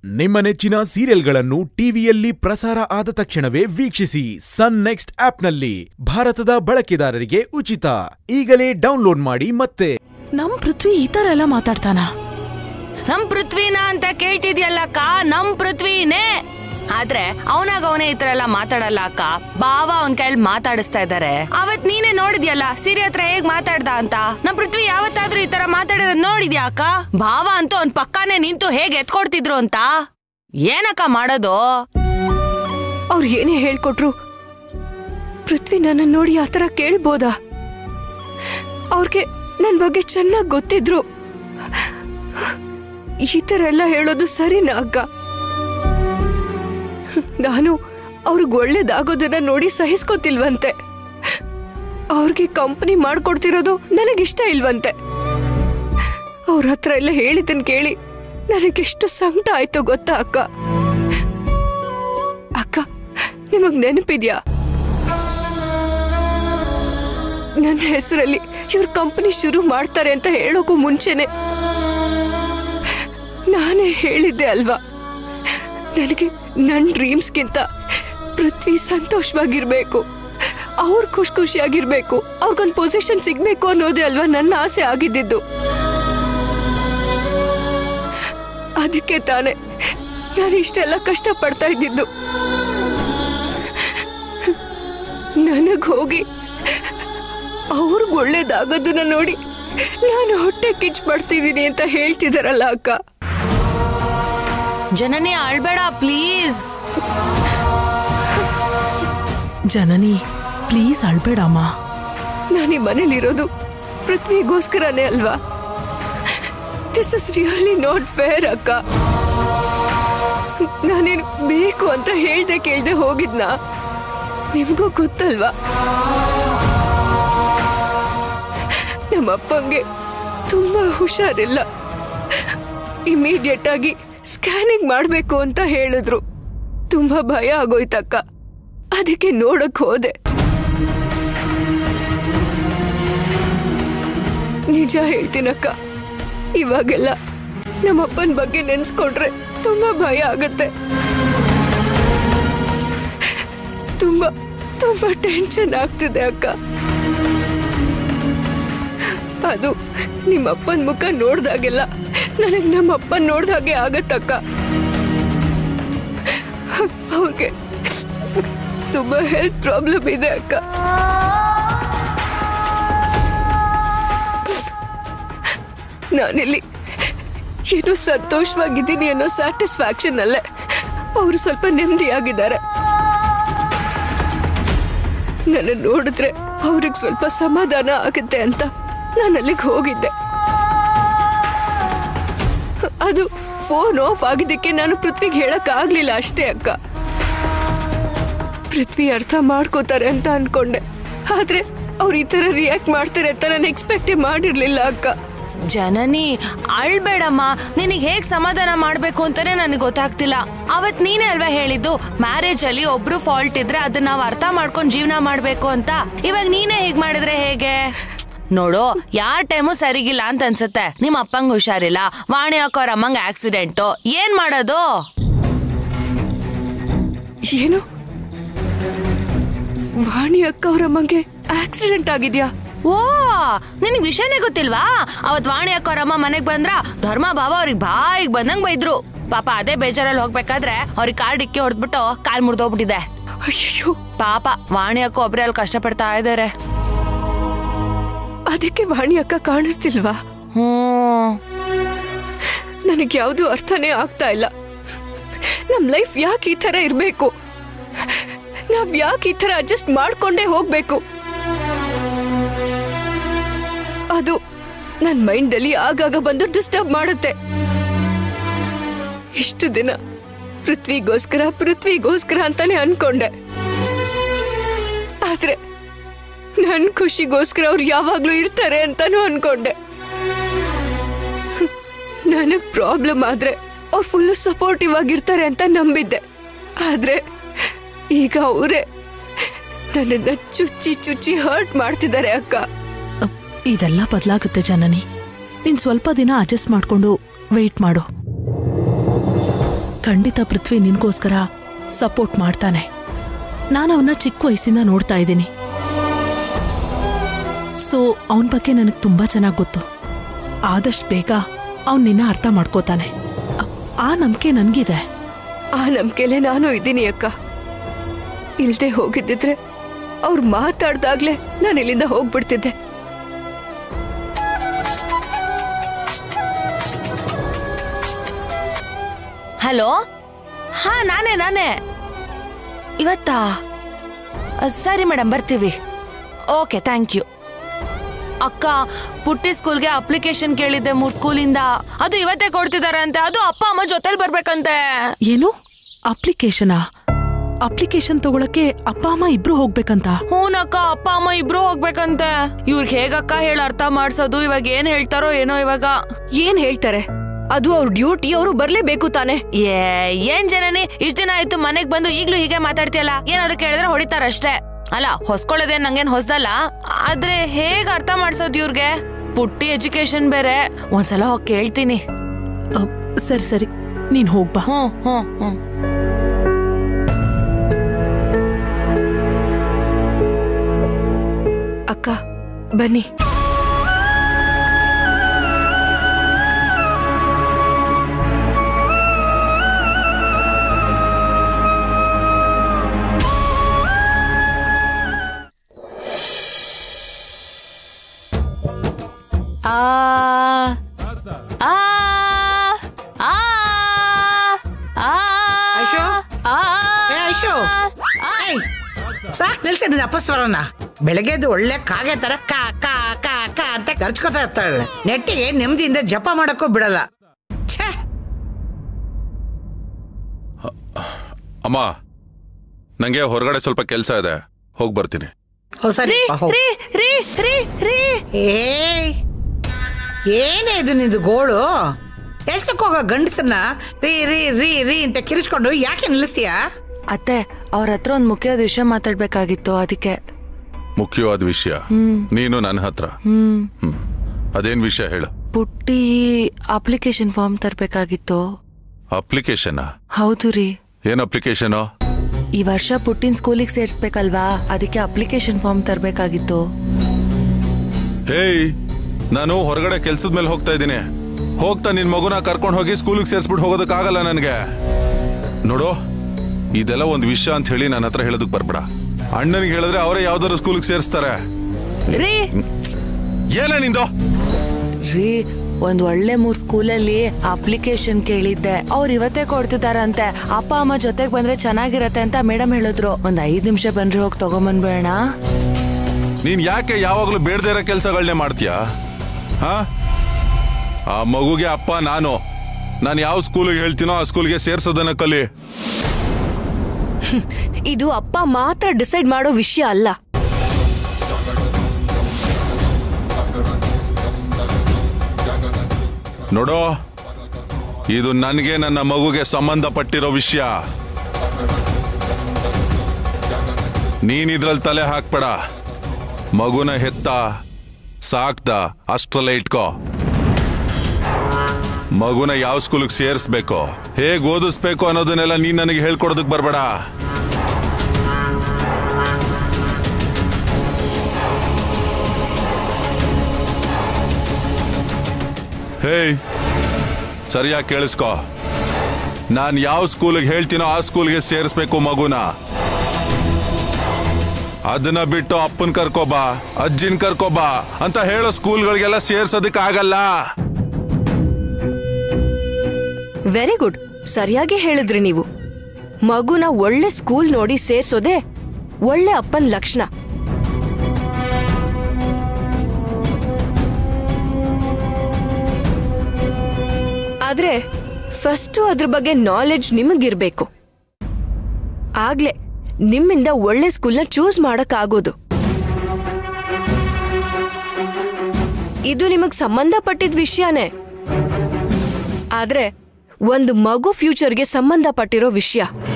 ನಿಮ್ಮ ನೆಚ್ಚಿನ ಸೀರಿಯಲ್ಗಳನ್ನು ಟಿವಿಯಲ್ಲಿ ಪ್ರಸಾರ ಆದ ತಕ್ಷಣವೇ ವೀಕ್ಷಿಸಿ ಸನ್ ನೆಕ್ಸ್ಟ್ ಆಪ್ನಲ್ಲಿ ಭಾರತದ ಬಳಕೆದಾರರಿಗೆ ಉಚಿತ ಈಗಲೇ ಡೌನ್ಲೋಡ್ ಮಾಡಿ ಮತ್ತೆ ನಮ್ ಪೃಥ್ವಿ ಈ ತರ ಎಲ್ಲ ಮಾತಾಡ್ತಾನ ನಮ್ ಪೃಥ್ವಿನ ಅಂತ ಕೇಳ್ತಿದ್ಯಲ್ಲಕ್ಕ ನಮ್ ಪೃಥ್ವಿನೇ ಆದ್ರೆ ಅವನಾಗ ಅವನೇ ಈ ತರ ಎಲ್ಲ ಮಾತಾಡಲ್ಲ ಅಕ್ಕ ಬಾವ ಅವನ್ ಕೈಲಿ ಮಾತಾಡಿಸ್ತಾ ಇದಾರೆ ಅವತ್ ನೀನೇ ನೋಡಿದ್ಯಲ್ಲ ಸಿರಿ ಹತ್ರ ಹೇಗ್ ಮಾತಾಡ್ದ ಅಂತ ನಮ್ ಪೃಥ್ವಿ ಯಾವತ್ತಾದ್ರೂ ಈ ತರ ಮಾತಾಡಿರೋದ್ ನೋಡಿದ್ಯಾ ಅಕ್ಕ ಭಾವ ಅಂತೂ ಅವ್ನ್ ಪಕ್ಕಾನೇ ನಿಂತು ಹೇಗ್ ಎತ್ಕೊಡ್ತಿದ್ರು ಅಂತ ಏನಕ್ಕ ಮಾಡೋದು ಅವ್ರು ಏನೇ ಹೇಳ್ಕೊಟ್ರು ಪೃಥ್ವಿ ನನ್ನ ನೋಡಿ ಆ ಥರ ಕೇಳ್ಬೋದಾ ಅವ್ರಿಗೆ ನನ್ನ ಬಗ್ಗೆ ಚೆನ್ನಾಗಿ ಗೊತ್ತಿದ್ರು ಈ ಥರ ಎಲ್ಲ ಹೇಳೋದು ಸರಿನಾ ಅಕ್ಕ ನಾನು ಅವ್ರಿಗೆ ಒಳ್ಳೇದಾಗೋದನ್ನ ನೋಡಿ ಸಹಿಸ್ಕೋತಿಲ್ವಂತೆ ಅವ್ರಿಗೆ ಕಂಪನಿ ಮಾಡ್ಕೊಡ್ತಿರೋದು ನನಗಿಷ್ಟ ಇಲ್ವಂತೆ ಅವ್ರ ಹತ್ರ ಎಲ್ಲ ಹೇಳಿದ್ದನ್ ಕೇಳಿ ನನಗೆಷ್ಟು ಸಂಕಟ ಆಯ್ತು ಗೊತ್ತಾ ಅಕ್ಕ ಅಕ್ಕ ನಿಮಗ್ ನೆನಪಿದ್ಯಾ ನನ್ನ ಹೆಸರಲ್ಲಿ ಇವ್ರ ಕಂಪನಿ ಶುರು ಮಾಡ್ತಾರೆ ಅಂತ ಹೇಳೋಕು ಮುಂಚೆನೆ ನಾನೇ ಹೇಳಿದ್ದೆ ಅಲ್ವಾ ನನಗೆ ನನ್ನ ಡ್ರೀಮ್ಸ್ಗಿಂತ ಪೃಥ್ವಿ ಸಂತೋಷವಾಗಿರ್ಬೇಕು ಅವ್ರು ಖುಷಿ ಖುಷಿಯಾಗಿರ್ಬೇಕು ಅವ್ರಿಗೊಂದು ಪೊಸಿಷನ್ ಸಿಗ್ಬೇಕು ಅನ್ನೋದೇ ಅಲ್ವಾ ನನ್ನ ಆಸೆ ಆಗಿದ್ದಿದ್ದು ಅದಕ್ಕೆ ತಾನೆ ನಾನು ಇಷ್ಟೆಲ್ಲ ಕಷ್ಟ ಪಡ್ತಾ ಇದ್ದಿದ್ದು ನನಗ್ ಹೋಗಿ ಅವ್ರಿಗೆ ಒಳ್ಳೇದಾಗೋದನ್ನ ನೋಡಿ ನಾನು ಹೊಟ್ಟೆ ಕಿಚ್ ಪಡ್ತಿದ್ದೀನಿ ಅಂತ ಹೇಳ್ತಿದಾರಲ್ಲ ಅಕ್ಕ ಜನನಿ ಅಳ್ಬೇಡ ಪ್ಲೀಸ್ ಜನನಿ ಪ್ಲೀಸ್ ಅಳ್ಬೇಡಮ್ಮ ನಾನು ಈ ಮನೇಲಿರೋದು ಪೃಥ್ವಿಗೋಸ್ಕರನೇ ಅಲ್ವಾ this is really not fair ಅಕ್ಕ ನಾನೇನು ಬೇಕು ಅಂತ ಹೇಳ್ದೆ ಕೇಳ್ದೆ ಹೋಗಿದ್ನ ನಿಮ್ಗೂ ಗೊತ್ತಲ್ವಾ ನಮ್ಮಪ್ಪಂಗೆ ತುಂಬಾ ಹುಷಾರಿಲ್ಲ ಇಮಿಡಿಯೇಟ್ ಆಗಿ ಸ್ಕ್ಯಾನಿಂಗ್ ಮಾಡಬೇಕು ಅಂತ ಹೇಳಿದ್ರು ತುಂಬಾ ಭಯ ಆಗೋಯ್ತಕ್ಕ ಅದಕ್ಕೆ ನೋಡಕ್ ಹೋದೆ ನಿಜ ಹೇಳ್ತೀನಕ್ಕ ಇವಾಗೆಲ್ಲ ನಮ್ಮಪ್ಪನ ಬಗ್ಗೆ ನೆನ್ಸ್ಕೊಂಡ್ರೆ ತುಂಬಾ ಭಯ ಆಗತ್ತೆ ತುಂಬಾ ತುಂಬಾ ಟೆನ್ಷನ್ ಆಗ್ತಿದೆ ಅಕ್ಕ ಅದು ನಿಮ್ಮಪ್ಪನ ಮುಖ ನೋಡ್ದಾಗೆಲ್ಲ ನನಗೆ ನಮ್ಮಪ್ಪನ್ ನೋಡ್ದಾಗೆ ಆಗತ್ತಕ್ಕ ಅವ್ರಿಗೆ ತುಂಬಾ ಹೆಲ್ತ್ ಪ್ರಾಬ್ಲಮ್ ಇದೆ ಅಕ್ಕ ನಾನಿಲ್ಲಿ ಏನೋ ಸಂತೋಷವಾಗಿದ್ದೀನಿ ಅನ್ನೋ ಸ್ಯಾಟಿಸ್ಫ್ಯಾಕ್ಷನ್ ಅಲ್ಲೇ ಅವರು ಸ್ವಲ್ಪ ನೆಮ್ಮದಿಯಾಗಿದ್ದಾರೆ ನನ್ನ ನೋಡಿದ್ರೆ ಅವ್ರಿಗೆ ಸ್ವಲ್ಪ ಸಮಾಧಾನ ಆಗುತ್ತೆ ಅಂತ ನಾನು ಅಲ್ಲಿಗೆ ಹೋಗಿದ್ದೆ ಅದು ಫೋನ್ ಆಫ್ ಆಗಿದ್ದಕ್ಕೆ ನಾನು ಪೃಥ್ವಿಗೆ ಹೇಳಕ್ ಆಗ್ಲಿಲ್ಲ ಅಷ್ಟೇ ಅಕ್ಕ ಪೃಥ್ವಿ ಅರ್ಥ ಮಾಡ್ಕೋತಾರೆ ಅಂತ ಅನ್ಕೊಂಡೆ ಆದ್ರೆ ಅವ್ರು ಈ ತರ ರಿಯಾಕ್ಟ್ ಮಾಡ್ತಾರೆ ಅಂತ ನಾನು ಎಕ್ಸ್ಪೆಕ್ಟೇ ಮಾಡಿರ್ಲಿಲ್ಲ ಅಕ್ಕ ಜನನಿ ಅಳ್ಬೇಡಮ್ಮ ನಿನಗೆ ಹೇಗ್ ಸಮಾಧಾನ ಮಾಡ್ಬೇಕು ಅಂತಾನೆ ನನಗೆ ಗೊತ್ತಾಗ್ತಿಲ್ಲ ಅವತ್ ನೀನೇ ಅಲ್ವಾ ಹೇಳಿದ್ದು ಮ್ಯಾರೇಜ್ ಅಲ್ಲಿ ಒಬ್ರು ಫಾಲ್ಟ್ ಇದ್ರೆ ಅದನ್ನ ನಾವ್ ಅರ್ಥ ಮಾಡ್ಕೊಂಡ್ ಜೀವನ ಮಾಡ್ಬೇಕು ಅಂತ ಇವಾಗ ನೀನೇ ಹೇಗ್ ಮಾಡಿದ್ರೆ ಹೇಗೆ ನೋಡು ಯಾರ್ ಟೈಮು ಸರಿಗಿಲ್ಲ ಅಂತ ಅನ್ಸುತ್ತೆ ನಿಮ್ ಅಪ್ಪಂಗ್ ಹುಷಾರಿಲ್ಲ ವಾಣಿ ಅಕ್ಕೋರ್ ಅಮ್ಮಂಗ್ ಆಕ್ಸಿಡೆಂಟ್ ಏನ್ ಮಾಡೋದು ಏನು ವಾಣಿ ಅಕ್ಕ ಅವರಮ್ಮಂಗೆ ಆಕ್ಸಿಡೆಂಟ್ ಆಗಿದ್ಯಾ ಓ ನಿನಗ್ ವಿಷಯನೇ ಗೊತ್ತಿಲ್ವಾ ಅವತ್ ವಾಣಿ ಅಕ್ಕೋರ್ ಅಮ್ಮ ಮನೆಗ್ ಬಂದ್ರ ಧರ್ಮ ಭಾವ ಅವ್ರಿಗೆ ಬಾಯಿಗ್ ಬಂದಂಗ್ ಬೈದ್ರು ಪಾಪ ಅದೇ ಬೇಜಾರಲ್ಲಿ ಹೋಗ್ಬೇಕಾದ್ರೆ ಅವ್ರಿಗೆ ಕಾರ್ ಡಿಕ್ಕಿ ಹೊಡೆದ್ಬಿಟ್ಟು ಕಾಲ್ ಮುರಿದೋಗ್ಬಿಟ್ಟಿದೆ ಅಯ್ಯೋ ಪಾಪ ವಾಣಿ ಅಕ್ಕ ಒಬ್ರೇ ಅಲ್ಲಿ ಕಷ್ಟಪಡ್ತಾ ಇದಾರೆ ಅದಕ್ಕೆ ವಾಣಿ ಅಕ್ಕ ಕಾಣಿಸ್ತಿಲ್ವಾ ಹ್ಮ್ ನನಗೆ ಯಾವುದು ಅರ್ಥನೇ ಆಗ್ತಾ ಇಲ್ಲ ನಮ್ ಲೈಫ್ ಯಾಕೆ ಈ ತರ ಇರ್ಬೇಕು ನಾವ್ ಯಾಕೆ ಈ ತರ ಅಡ್ಜಸ್ಟ್ ಮಾಡ್ಕೊಂಡೇ ಹೋಗ್ಬೇಕು ಅದು ನನ್ ಮೈಂಡ್ ಅಲ್ಲಿ ಆಗಾಗ ಬಂದು ಡಿಸ್ಟರ್ಬ್ ಮಾಡುತ್ತೆ ಇಷ್ಟು ದಿನ ಪೃಥ್ವಿಗೋಸ್ಕರ ಪೃಥ್ವಿಗೋಸ್ಕರ ಅಂತಾನೆ ಅನ್ಕೊಂಡೆ ಆದ್ರೆ ನನ್ ಖುಷಿಗೋಸ್ಕರ ಅವ್ರು ಯಾವಾಗ್ಲೂ ಇರ್ತಾರೆ ಅಂತಾನು ಅನ್ಕೊಂಡೆ ನನಗ್ ಪ್ರಾಬ್ಲಮ್ ಆದ್ರೆ ಅವ್ರು ಫುಲ್ ಸಪೋರ್ಟಿವ್ ಆಗಿರ್ತಾರೆ ಅಂತ ನಂಬಿದ್ದೆ ಆದ್ರೆ ಈಗ ಅವರೇ ನನ್ನನ್ನ ಚುಚ್ಚಿ ಚುಚ್ಚಿ ಹರ್ಟ್ ಮಾಡ್ತಿದ್ದಾರೆ ಅಕ್ಕ ಅ, ಇದೆಲ್ಲ ಬದಲಾಗುತ್ತೆ ಜನನಿ ನೀನ್ ಸ್ವಲ್ಪ ದಿನ ಅಡ್ಜಸ್ಟ್ ಮಾಡ್ಕೊಂಡು ವೆಯ್ಟ್ ಮಾಡು ಖಂಡಿತ ಪೃಥ್ವಿ ನಿನ್ಗೋಸ್ಕರ ಸಪೋರ್ಟ್ ಮಾಡ್ತಾನೆ ನಾನು ಅವನ್ನ ಚಿಕ್ಕ ವಯಸ್ಸಿಂದ ನೋಡ್ತಾ ಇದ್ದೀನಿ ಸೊ ಅವನ ಬಗ್ಗೆ ನನಗೆ ತುಂಬಾ ಚೆನ್ನಾಗಿ ಗೊತ್ತು ಆದಷ್ಟು ಬೇಗ ಅವನ್ ನಿನ್ನ ಅರ್ಥ ಮಾಡ್ಕೋತಾನೆ ಆ- ಆ ನಂಬಿಕೆ ನನ್ಗಿದೆ ಆ ನಂಬಿಕೆಲೆ ನಾನು ಇದ್ದೀನಿ ಅಕ್ಕ ಇಲ್ದೆ ಹೋಗಿದ್ದಿದ್ರೆ ಅವ್ರು ಮಾತಾಡ್ದಾಗ್ಲೇ ನಾನು ಇಲ್ಲಿಂದ ಹೋಗ್ಬಿಡ್ತಿದ್ದೆ ಹಲೋ ಹಾ ನಾನೇ ನಾನೇ ಇವತ್ತಾ ಅ, ಸರಿ ಮೇಡಮ್ ಬರ್ತೀವಿ ಓಕೆ ಥ್ಯಾಂಕ್ ಯು ಅಕ್ಕ ಪುಟ್ಟಿ ಸ್ಕೂಲ್ಗೆ ಅಪ್ಲಿಕೇಶನ್ ಕೇಳಿದ್ದೆ ಮೂರ್ ಸ್ಕೂಲಿಂದ ಅದು ಇವತ್ತೇ ಕೊಡ್ತಿದಾರಂತೆ ಅದು ಅಪ್ಪ ಅಮ್ಮ ಜೊತೆಲಿ ಬರ್ಬೇಕಂತೆ ಏನು ಅಪ್ಲಿಕೇಶನಾ ಅಪ್ಲಿಕೇಶನ್ ತಗೊಳಕ್ಕೆ ಅಪ್ಪ ಅಮ್ಮ ಇಬ್ರು ಹೋಗ್ಬೇಕಂತ ಹೂನಕ್ಕ ಅಪ್ಪ ಅಮ್ಮ ಇಬ್ರು ಹೋಗ್ಬೇಕಂತೆ ಇವ್ರಿಗೆ ಹೇಗಕ್ಕ ಹೇಳ ಅರ್ಥ ಮಾಡ್ಸೋದು ಇವಾಗ ಏನ್ ಹೇಳ್ತಾರೋ ಏನೋ ಇವಾಗ ಏನ್ ಹೇಳ್ತಾರೆ ಅದು ಅವ್ರ ಡ್ಯೂಟಿ ಅವರು ಬರ್ಲೇಬೇಕು ತಾನೆ ಏ ಏನ್ ಜನನಿ ಇಷ್ಟ ದಿನ ಆಯ್ತು ಮನೆಗ್ ಬಂದು ಈಗ್ಲೂ ಹೀಗೆ ಮಾತಾಡ್ತಿಯಲ್ಲ ಏನಾದ್ರು ಕೇಳಿದ್ರೆ ಹೊಡಿತಾರಷ್ಟೇ ಅಲ್ಲ ಹೊಸ್ಕೊಳ್ಳೋದೇನ್ ನಂಗೇನ್ ಹೊಸ್ದಲ್ಲ ಆದ್ರೆ ಹೇಗ್ ಅರ್ಥ ಮಾಡ್ಸೋದು ಇವ್ರಿಗೆ ಪುಟ್ಟಿ ಎಜುಕೇಶನ್ ಬೇರೆ ಒಂದ್ಸಲ ಹೋಗಿ ಕೇಳ್ತೀನಿ ಅ, ಸರಿ ಸರಿ ನೀನ್ ಹೋಗ್ಬಾ ಹ್ಮ್ ಹ್ಮ್ ಹ್ಮ್ ಅಕ್ಕ ಬನ್ನಿ ಆ ಆ ಆ ಆ ಐಶು? ಆ ಏ ಐಶು ಏಯ್, ಸಾಕ್ ನಿಲ್ಸಿ ನಿನ್ನ ಅಪಸ್ವರನ ಬೆಳಗ್ಗೆದ್ದು ಒಳ್ಳೆ ಕಾಗೆ ತರ ಕಾ ಕಾ ಕಾ ಕಾ ಅಂತ ಖರ್ಚ್ಕೋತಾ ಇರ್ತಾಳೆ ನೆಟ್ಟಿಗೆ ನೆಮ್ಮದಿಯಿಂದ ಜಪ ಮಾಡಕ್ಕೂ ಬಿಡಲ್ಲ ಛೇ ಅಮ್ಮ ನಂಗೆ ಹೊರಗಡೆ ಸ್ವಲ್ಪ ಕೆಲಸ ಇದೆ ಹೋಗಿ ಬರ್ತೀನಿ ಓ ಸರಿ ಹೋಗು. ರೀ ರೀ ರೀ ರೀ ಏಯ್ ಏನೇ ಇದು ನಿಂದು ಗೋಳು ಕೆಲ್ಸಕ್ಕೆ ಹೋಗೋ ಗಂಡಸನ್ನ ರೀ ರೀ ರೀ ರೀ ಅಂತ ಕಿರಿಸ್ಕೊಂಡು ಯಾಕೆ ನಿಲ್ಲಿಸ್ತೀಯಾ ಅತ್ತೆ ಅವ್ರ ಹತ್ರ ಒಂದ್ ಮುಖ್ಯವಾದ ವಿಷಯ ಮಾತಾಡ್ಬೇಕಾಗಿತ್ತು ಅದಕ್ಕೆ ಮುಖ್ಯವಾದ ವಿಷಯ ನೀನು ನನ್ನ ಹತ್ರ ಹ್ಮ್ ಹ್ಮ್ ಅದೇನ್ ವಿಷಯ ಹೇಳು ಪುಟ್ಟಿ ಅಪ್ಲಿಕೇಶನ್ ಫಾರ್ಮ್ ತರ್ಬೇಕಾಗಿತ್ತು ಅಪ್ಲಿಕೇಶನ್ ಹೌದು ರೀ ಏನ್ ಅಪ್ಲಿಕೇಶನ್ ಈ ವರ್ಷ ಪುಟ್ಟಿನ ಸ್ಕೂಲಿಗೆ ಸೇರ್ಸ್ಬೇಕಲ್ವಾ ಅದಕ್ಕೆ ಅಪ್ಲಿಕೇಶನ್ ಫಾರ್ಮ್ ತರ್ಬೇಕಾಗಿತ್ತು ಹೇಯ್ ನಾನು ಹೊರಗಡೆ ಕೆಲ್ಸದ ಮೇಲೆ ಹೋಗ್ತಾ ಇದ್ದೀನಿ ಹೋಗ್ತಾ ನಿನ್ ಮಗುನ ಕರ್ಕೊಂಡು ಹೋಗಿ ಸ್ಕೂಲಿಗೆ ಸೇರಿಸ್ಬಿಟ್ಟು ಹೋಗೋದಕ್ಕಾಗಲ್ಲ ನನಗೆ ನೋಡು ಇದೆಲ್ಲ ಒಂದು ವಿಷಯ ಅಂತ ಹೇಳಿ ನನ್ನ ಹತ್ರ ಹೇಳೋದಕ್ ಬರ್ಬೇಡ ಅಣ್ಣನಿಗೆ ಹೇಳಿದ್ರೆ ಅವರೇ ಯಾವ್ದಾದ್ರು ಸ್ಕೂಲಿಗೆ ಸೇರಿಸ್ತಾರೆ ರೀ ಏನೇ ನಿಂದು ರೀ ಒಂದ್ ಒಳ್ಳೆ ಮೂರ್ ಸ್ಕೂಲಲ್ಲಿ ಅಪ್ಲಿಕೇಶನ್ ಕೇಳಿದ್ದೆ ಅವ್ರು ಇವತ್ತೇ ಕೊಡ್ತಿದಾರಂತೆ ಅಪ್ಪ ಅಮ್ಮ ಜೊತೆಗ್ ಬಂದ್ರೆ ಚೆನ್ನಾಗಿರತ್ತೆ ಅಂತ ಮೇಡಮ್ ಹೇಳಿದ್ರು ಒಂದ್ ಐದ್ ನಿಮಿಷ ಬನ್ರಿ ಹೋಗಿ ತಗೊಂಬಂದ್ಬೇಡ ನೀನ್ ಯಾಕೆ ಯಾವಾಗ್ಲೂ ಬೇಡದೇ ಇರೋ ಕೆಲಸಗಳನ್ನೇ ಮಾಡ್ತೀಯಾ ಹಾ ಆ ಮಗುಗೆ ಅಪ್ಪ ನಾನು ನಾನು ಯಾವ ಸ್ಕೂಲಿಗೆ ಹೇಳ್ತೀನೋ ಆ ಸ್ಕೂಲ್ಗೆ ಸೇರ್ಸೋದನ್ನ ಕಲಿ ಇದು ಅಪ್ಪ ಮಾತ್ರ ಡಿಸೈಡ್ ಮಾಡೋ ವಿಷಯ ಅಲ್ಲ ನೋಡೋ ಇದು ನನಗೆ ನನ್ನ ಮಗುಗೆ ಸಂಬಂಧಪಟ್ಟಿರೋ ವಿಷಯ ನೀನ್ ಇದ್ರಲ್ಲಿ ತಲೆ ಹಾಕ್ಬೇಡ ಮಗುನ ಹೆತ್ತ ಸಾಕ್ದ ಅಷ್ಟ್ರಲ್ಲೇ ಇಟ್ಕೋ ಮಗುನ ಯಾವ ಸ್ಕೂಲಿಗೆ ಸೇರಿಸ್ಬೇಕು ಹೇಗ್ ಓದಿಸ್ಬೇಕು ಅನ್ನೋದನ್ನೆಲ್ಲ ನೀನ್ ನನಗೆ ಹೇಳ್ಕೊಡೋದಕ್ ಬರ್ಬೇಡ ಹೇಯ್ ಸರಿಯಾಗಿ ಕೇಳಿಸ್ಕೊ ನಾನು ಯಾವ ಸ್ಕೂಲಿಗೆ ಹೇಳ್ತೀನೋ ಆ ಸ್ಕೂಲ್ಗೆ ಸೇರಿಸ್ಬೇಕು ಮಗುನ ಅದನ್ನ ಬಿಟ್ಟು ಅಪ್ಪನ್ ಕರ್ಕೋಬಾ ಅಜ್ಜಿನ್ ಕರ್ಕೋಬಾ ಅಂತ ಹೇಳೋ ಸ್ಕೂಲ್ಗಳಿಗೆಲ್ಲ ಸೇರ್ಸೋದಕ್ಕೆ ಆಗಲ್ಲ ವೆರಿ ಗುಡ್ ಸರಿಯಾಗಿ ಹೇಳಿದ್ರಿ ನೀವು ಮಗುನ ಒಳ್ಳೆ ಸ್ಕೂಲ್ ನೋಡಿ ಸೇರ್ಸೋದೆ ಒಳ್ಳೆ ಅಪ್ಪನ್ ಲಕ್ಷಣ ಆದ್ರೆ ಫಸ್ಟು ಅದ್ರ ಬಗ್ಗೆ ನಾಲೆಡ್ಜ್ ನಿಮಗಿರ್ಬೇಕು ಆಗ್ಲೇ ನಿಮ್ಮಿಂದ ಒಳ್ಳೆ ಸ್ಕೂಲ್ನ ಚೂಸ್ ಮಾಡಕ್ಕಾಗೋದು ಇದು ನಿಮಗ್ ಸಂಬಂಧಪಟ್ಟಿದ ವಿಷಯನೇ ಆದ್ರೆ ಒಂದು ಮಗು ಫ್ಯೂಚರ್ಗೆ ಸಂಬಂಧಪಟ್ಟಿರೋ ವಿಷಯ